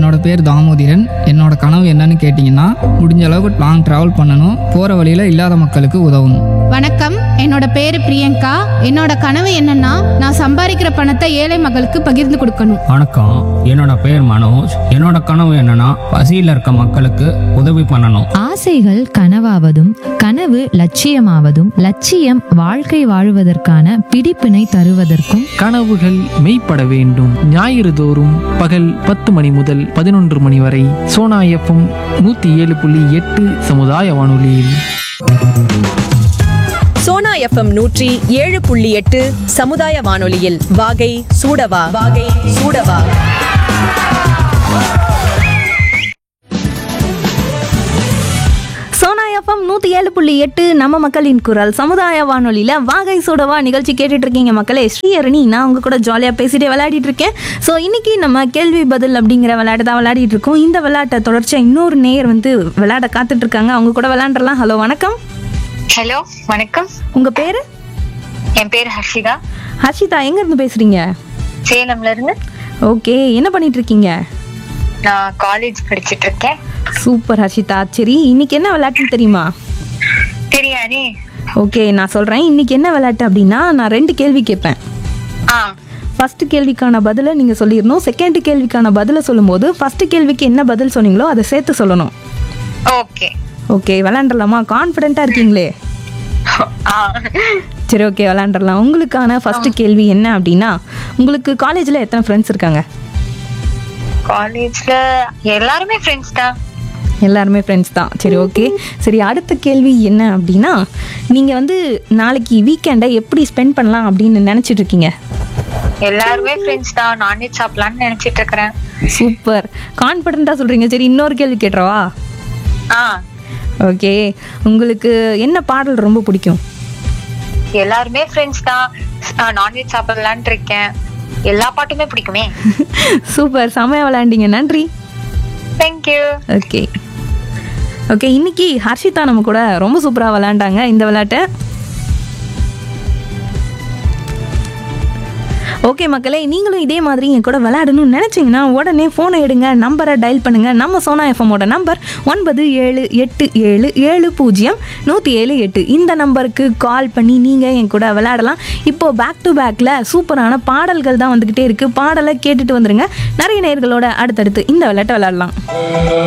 என்னோட பேர் தாமோதிரன் என்னோட கனவு என்னன்னு கேட்டிங்கன்னா முடிஞ்ச அளவுக்கு லாங் ட்ராவல் பண்ணணும் போகிற வழியில் இல்லாத மக்களுக்கு உதவணும் வணக்கம் என்னோட பேரு பிரியங்கா என்னோட கனவு என்னன்னா நான் சம்பாதிக்கிற பணத்தை ஏழை மக்களுக்கு பகிர்ந்து கொடுக்கணும் வணக்கம் என்னோட பேர் மனோஜ் என்னோட கனவு என்னன்னா பசியில் இருக்க மக்களுக்கு உதவி பண்ணணும் ஆசைகள் கனவாவதும் கனவு லட்சியமாவதும் லட்சியம் வாழ்க்கை வாழுவதற்கான பிடிப்பினை தருவதற்கும் கனவுகள் மெய்ப்பட வேண்டும் ஞாயிறு தோறும் பகல் பத்து மணி முதல் பதினொன்று மணி வரை சோனா எஃப்எம் நூற்றி ஏழு புள்ளி எட்டு சமுதாய வானொலியில் சோனா எஃப்எம் நூற்றி ஏழு புள்ளி எட்டு சமுதாய வானொலியில் வாகை சூடவா வாகை சூடவா சோனா எஃப்எம் நூற்றி ஏழு புள்ளி எட்டு நம்ம மக்களின் குரல் சமுதாய வானொலியில் வாகை சூடவா நிகழ்ச்சி கேட்டுட்டு இருக்கீங்க மக்களே ஸ்ரீஹரணி நான் உங்க கூட ஜாலியாக பேசிட்டே விளையாடிட்டு இருக்கேன் ஸோ இன்னைக்கு நம்ம கேள்வி பதில் அப்படிங்கிற விளையாட்டு தான் விளையாடிட்டு இருக்கோம் இந்த விளையாட்டை தொடர்ச்சியாக இன்னொரு நேயர் வந்து விளையாட காத்துட்டு இருக்காங்க அவங்க கூட விளையாண்டுறலாம் ஹலோ வணக்கம் ஹலோ வணக்கம் உங்க பேரு என் பேர் ஹர்ஷிகா ஹர்ஷிதா எங்க இருந்து பேசுறீங்க சேலம்ல இருந்து ஓகே என்ன பண்ணிட்டு இருக்கீங்க நான் காலேஜ் படிச்சிட்டு இருக்கேன் சூப்பர் ஹர்ஷிதா சரி இன்னைக்கு என்ன விளையாட்டுன்னு தெரியுமா தெரியாதே ஓகே நான் சொல்றேன் இன்னைக்கு என்ன விளையாட்டு அப்படின்னா நான் ரெண்டு கேள்வி கேட்பேன் ஆ ஃபர்ஸ்ட் கேள்விக்கான பதிலை நீங்கள் சொல்லிடணும் செகண்ட் கேள்விக்கான பதிலை சொல்லும்போது ஃபர்ஸ்ட் கேள்விக்கு என்ன பதில் சொன்னீங்களோ அதை சேர்த்து சொல்லணும் ஓகே ஓகே விளாண்டுலாமா கான்ஃபிடென்ட்டாக இருக்கீங்களே ஆ சரி ஓகே விளாண்டுறலாம் உங்களுக்கான ஃபர்ஸ்ட் கேள்வி என்ன அப்படின்னா உங்களுக்கு காலேஜில் எத்தனை ஃப்ரெண்ட்ஸ் இருக்காங்க காலேஜ்ல எல்லாருமே ஃப்ரெண்ட்ஸ் தான் எல்லாருமே ஃப்ரெண்ட்ஸ் தான் சரி ஓகே சரி அடுத்த கேள்வி என்ன அப்படின்னா நீங்கள் வந்து நாளைக்கு வீக்கெண்டை எப்படி ஸ்பெண்ட் பண்ணலாம் அப்படின்னு நினச்சிட்டு இருக்கீங்க எல்லாருமே ஃப்ரெண்ட்ஸ் தான் நான்வெஜ் சாப்பிடலாம்னு நினைச்சிட்டு இருக்கிறேன் சூப்பர் கான்ஃபிடென்ட்டாக சொல்கிறீங்க சரி இன்னொரு கேள்வி கேட்டுறவா ஆ ஓகே உங்களுக்கு என்ன பாடல் ரொம்ப பிடிக்கும் எல்லாருமே ஃப்ரெண்ட்ஸ் தான் நான்வெஜ் சாப்பிடலாம்னு இருக்கேன் எல்லா பாட்டுமே பிடிக்குமே சூப்பர் செமையாக விளையாண்டீங்க நன்றி தேங்க்யூ ஓகே ஓகே இன்னைக்கு ஹர்ஷிதா நம்ம கூட ரொம்ப சூப்பராக விளையாண்டாங்க இந்த விளையாட்டை ஓகே மக்களே நீங்களும் இதே மாதிரி என் கூட விளையாடணும்னு நினச்சிங்கன்னா உடனே ஃபோனை எடுங்க நம்பரை டயல் பண்ணுங்கள் நம்ம சோனா எஃப்எம்மோட நம்பர் ஒன்பது ஏழு எட்டு ஏழு ஏழு பூஜ்ஜியம் நூற்றி ஏழு எட்டு இந்த நம்பருக்கு கால் பண்ணி நீங்கள் என் கூட விளையாடலாம் இப்போது பேக் டு பேக்கில் சூப்பரான பாடல்கள் தான் வந்துக்கிட்டே இருக்குது பாடலை கேட்டுட்டு வந்துருங்க நிறைய நேர்களோட அடுத்தடுத்து இந்த விளையாட்டை விளையாடலாம்